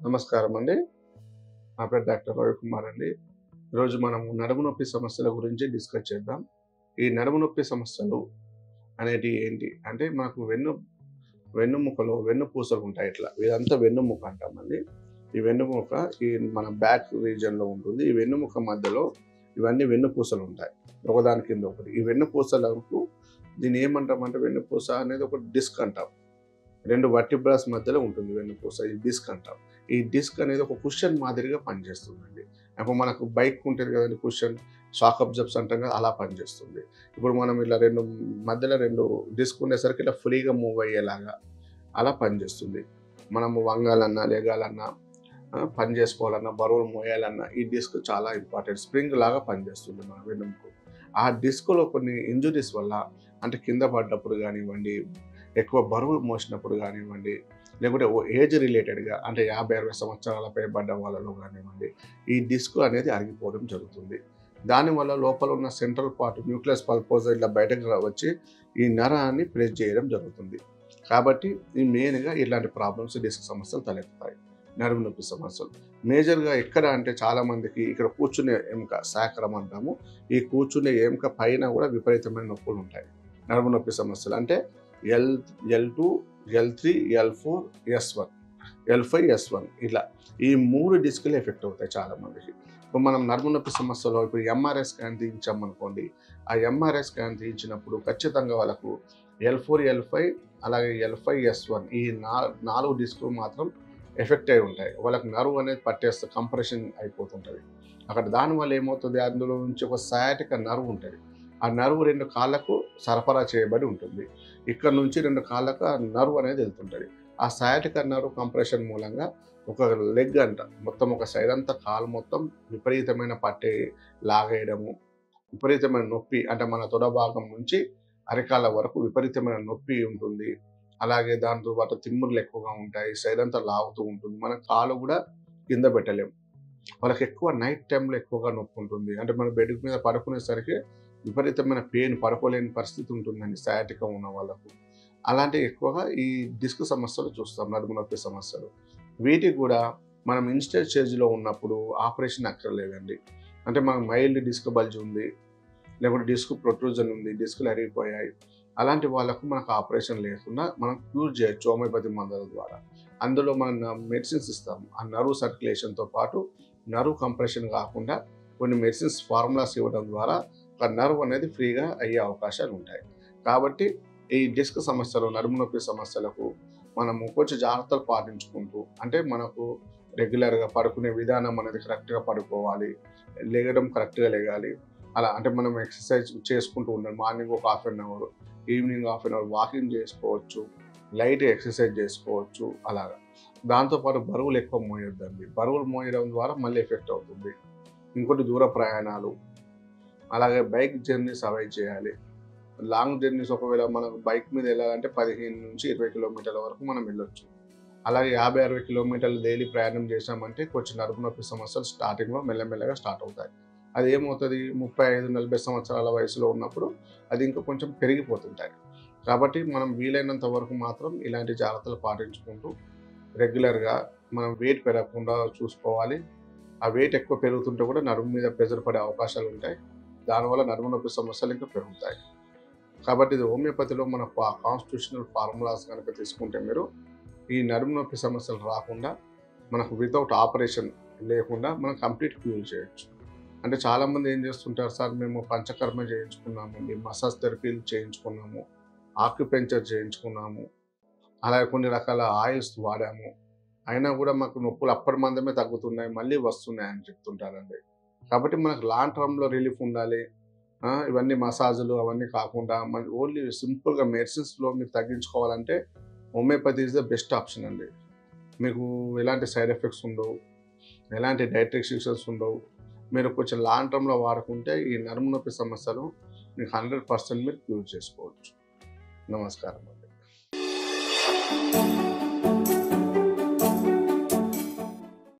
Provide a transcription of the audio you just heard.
నమస్కారం అండి నా పేరు డాక్టర్ రవికుమార్ అండి ఈరోజు మనం నడుము నొప్పి సమస్యల గురించి డిస్కస్ చేద్దాం ఈ నడుము నొప్పి సమస్యలు అనేటివి ఏంటి అంటే మనకు వెన్ను వెన్నుముకలో వెన్నుపూసలు ఉంటాయి ఇట్లా ఇదంతా వెన్నుముక అంటామండి ఈ వెన్నుముక ఈ మన బ్యాక్ రీజియన్లో ఉంటుంది ఈ వెన్నుముక మధ్యలో ఇవన్నీ వెన్నుపూసలు ఉంటాయి ఒకదాని కింద ఒకటి ఈ వెన్నుపూసలకు దీన్ని ఏమంటామంటే వెన్నుపూస అనేది ఒక డిస్క్ అంటాం రెండు వర్టిబ్రాస్ మధ్యలో ఉంటుంది వెన్నుపూస ఈ డిస్క్ అంటాం ఈ డిస్క్ అనేది ఒక కుషన్ మాదిరిగా పనిచేస్తుందండి ఇప్పుడు మనకు బైక్ ఉంటుంది కదండి కుషన్ షాక్ అబ్జర్బ్స్ అంటాం కదా అలా పనిచేస్తుంది ఇప్పుడు మనం ఇలా రెండు మధ్యలో రెండు డిస్క్ ఉండేసరికి ఇలా ఫ్రీగా మూవ్ అయ్యేలాగా అలా పనిచేస్తుంది మనము వంగాలన్నా లేగాలన్నా ఆ, పని చేసుకోవాలన్నా బరువులు మోయాలన్నా ఈ డిస్క్ చాలా ఇంపార్టెంట్ స్ప్రింగ్ లాగా పనిచేస్తుంది మన వెన్నుముకు ఆ డిస్క్లో కొన్ని ఇంజురీస్ వల్ల అంటే కింద పడ్డప్పుడు కానివ్వండి ఎక్కువ బరువులు మోసినప్పుడు కానివ్వండి లేకుంటే ఏజ్ రిలేటెడ్గా అంటే యాభై అరవై సంవత్సరాల పైబడ్డ వాళ్ళలో కానివ్వండి ఈ డిస్క్ అనేది అరిగిపోవడం జరుగుతుంది దానివల్ల లోపల ఉన్న సెంట్రల్ పార్ట్ న్యూక్లియస్ పల్పోజ్ ఇట్లా బయటకు రా- వచ్చి ఈ నరాన్ని ప్రెస్ చేయడం జరుగుతుంది కాబట్టి ఈ మెయిన్గా ఇలాంటి ప్రాబ్లమ్స్ డిస్క్ సమస్యలు తలెత్తుతాయి నడుము నొప్పి సమస్యలు మేజర్గా ఎక్కడ అంటే చాలా మందికి ఇక్కడ కూర్చునే ఎముక శాకరం అంటాము ఈ కూర్చునే ఎముక పైన కూడా విపరీతమైన నొప్పులు ఉంటాయి నడుము నొప్పి సమస్యలు అంటే L L two L three L four S one L five S one ఇలా ఈ మూడు డిస్కులు ఎఫెక్ట్ అవుతాయి చాలా మందికి ఇప్పుడు మనం నడుము నొప్పి సమస్యలో ఇప్పుడు ఎంఆర్ఐ స్కాన్ తీయించామనుకోండి ఆ ఎంఆర్ఐ స్కాన్ తీయించినప్పుడు ఖచ్చితంగా వాళ్ళకు ఎల్ ఫోర్ ఎల్ ఫైవ్ అలాగే ఎల్ ఫైవ్ ఎస్ వన్ ఈ నా నాలుగు డిస్కులు మాత్రం ఎఫెక్ట్ అయి ఉంటాయి వాళ్ళకి నర్వ్ అనేది పట్టేస్తే కంప్రెషన్ అయిపోతుంటుంది అక్కడ దానివల్ల ఏమవుతుంది అందులో నుంచి ఒక సయాటిక నర్వ్ ఉంటుంది ఆ నర్వ్ రెండు కాళ్ళకు సరఫరా చేయబడి ఉంటుంది ఇక్కడ నుంచి రెండు కాళ్ళకు ఆ నర్వ్ అనేది వెళ్తుంటుంది ఆ సయాటిక నర్వ్ కంప్రెషన్ మూలంగా ఒక లెగ్ అంట మొత్తం ఒక సైడ్ అంతా కాలు మొత్తం విపరీతమైన పట్టే లాగేయడము విపరీతమైన నొప్పి అంటే మన తొడ భాగం నుంచి అరికాల వరకు విపరీతమైన నొప్పి ఉంటుంది అలాగే దాంతో పాటు తిమ్ముర్లు ఎక్కువగా ఉంటాయి సైడ్ అంతా లాగుతూ ఉంటుంది మన కాలు కూడా కింద పెట్టలేం వాళ్ళకి ఎక్కువ నైట్ టైంలో ఎక్కువగా నొప్పి ఉంటుంది అంటే మన బెడ్ మీద పడుకునేసరికి విపరీతమైన పెయిన్ పడుకోలేని పరిస్థితి ఉంటుందండి సయాటిక ఉన్న వాళ్ళకు అలాంటి ఎక్కువగా ఈ డిస్క్ సమస్యలు చూస్తాం నడుము నొప్పి సమస్యలు వీటికి కూడా మనం ఇన్స్టెంట్ స్టేజ్లో ఉన్నప్పుడు ఆపరేషన్ అక్కర్లేదండి అంటే మనకు మైల్డ్ డిస్క్ బల్జ్ ఉంది లేకుంటే డిస్క్ ప్రొట్రూజన్ ఉంది డిస్కులు అరిగిపోయాయి అలాంటి వాళ్ళకు మనకు ఆపరేషన్ లేకుండా మనం క్యూర్ చేయొచ్చు హోమియోపతి మందుల ద్వారా అందులో మనం మెడిసిన్స్ ఇస్తాం ఆ నర్వ్ సర్క్యులేషన్తో పాటు నర్వ్ కంప్రెషన్ కాకుండా కొన్ని మెడిసిన్స్ ఫార్ములాస్ ఇవ్వడం ద్వారా ఒక నర్వ్ అనేది ఫ్రీగా అయ్యే అవకాశాలు ఉంటాయి కాబట్టి ఈ డిస్క్ సమస్యలు నడుము నొప్పి సమస్యలకు మనము కొంచెం జాగ్రత్తలు పాటించుకుంటూ అంటే మనకు రెగ్యులర్గా పడుకునే విధానం అనేది కరెక్ట్గా పడుకోవాలి లేగడం కరెక్ట్గా లేగాలి అలా అంటే మనం ఎక్సర్సైజ్ చేసుకుంటూ ఉండాలి మార్నింగ్ ఒక half an hour evening half an hour walking చేసుకోవచ్చు లైట్ ఎక్సర్సైజ్ చేసుకోవచ్చు అలాగా దాంతోపాటు బరువులు ఎక్కువ మోయొద్దండి బరువులు మోయడం ద్వారా మళ్ళీ ఎఫెక్ట్ అవుతుంది ఇంకోటి దూర ప్రయాణాలు అలాగే బైక్ జర్నీస్ అవాయిడ్ చేయాలి లాంగ్ జర్నీస్ ఒకవేళ మనకు బైక్ మీద వెళ్ళాలంటే పదిహేను నుంచి ఇరవై కిలోమీటర్ల వరకు మనం వెళ్ళొచ్చు అలాగే యాభై అరవై కిలోమీటర్లు డైలీ ప్రయాణం చేసామంటే కొంచెం నడుపు నొప్పి సమస్యలు స్టార్టింగ్లో మెల్లమెల్లగా స్టార్ట్ అవుతాయి అది ఏమవుతుంది ముప్పై ఐదు నలభై సంవత్సరాల వయసులో ఉన్నప్పుడు అది ఇంకా కొంచెం పెరిగిపోతుంటాయి కాబట్టి మనం వీలైనంత వరకు మాత్రం ఇలాంటి జాగ్రత్తలు పాటించుకుంటూ రెగ్యులర్గా మనం వెయిట్ పెరగకుండా చూసుకోవాలి ఆ వెయిట్ ఎక్కువ పెరుగుతుంటే కూడా నడుము మీద ప్రెజర్ పడే అవకాశాలు ఉంటాయి దానివల్ల నడుము నొప్పి సమస్యలు ఇంకా పెరుగుతాయి కాబట్టి ఇది హోమియోపతిలో మన కాన్స్టిట్యూషనల్ ఫార్ములాస్ కనుక తీసుకుంటే మీరు ఈ నడుము నొప్పి సమస్యలు రాకుండా మనకు వితౌట్ ఆపరేషన్ లేకుండా మనం కంప్లీట్ క్యూర్ చేయొచ్చు అంటే చాలామంది ఏం చేస్తుంటారు సార్ మేము పంచకర్మ చేయించుకున్నామండి మసాజ్ థెరపీలు చేయించుకున్నాము ఆక్యుపెంచర్ చేయించుకున్నాము అలాగే కొన్ని రకాల ఆయిల్స్ వాడాము అయినా కూడా మాకు నొప్పులు అప్పటి మందమే తగ్గుతున్నాయి మళ్ళీ వస్తున్నాయి అని చెప్తుంటారండి కాబట్టి మనకు లాంగ్ టర్మ్లో రిలీఫ్ ఉండాలి ఆ, ఇవన్నీ మసాజులు అవన్నీ కాకుండా మన ఓన్లీ సింపుల్గా మెడిసిన్స్లో మీరు తగ్గించుకోవాలంటే homeopathy is the best option అండి మీకు ఎలాంటి సైడ్ ఎఫెక్ట్స్ ఉండవు ఎలాంటి డైట్ రెస్ట్రిక్షన్స్ ఉండవు మీరు కొంచెం లాంగ్ టర్మ్లో వాడుకుంటే ఈ నడుము నొప్పి సమస్యలు మీకు హండ్రెడ్ పర్సెంట్ మీరు క్యూర్ చేసుకోవచ్చు నమస్కారం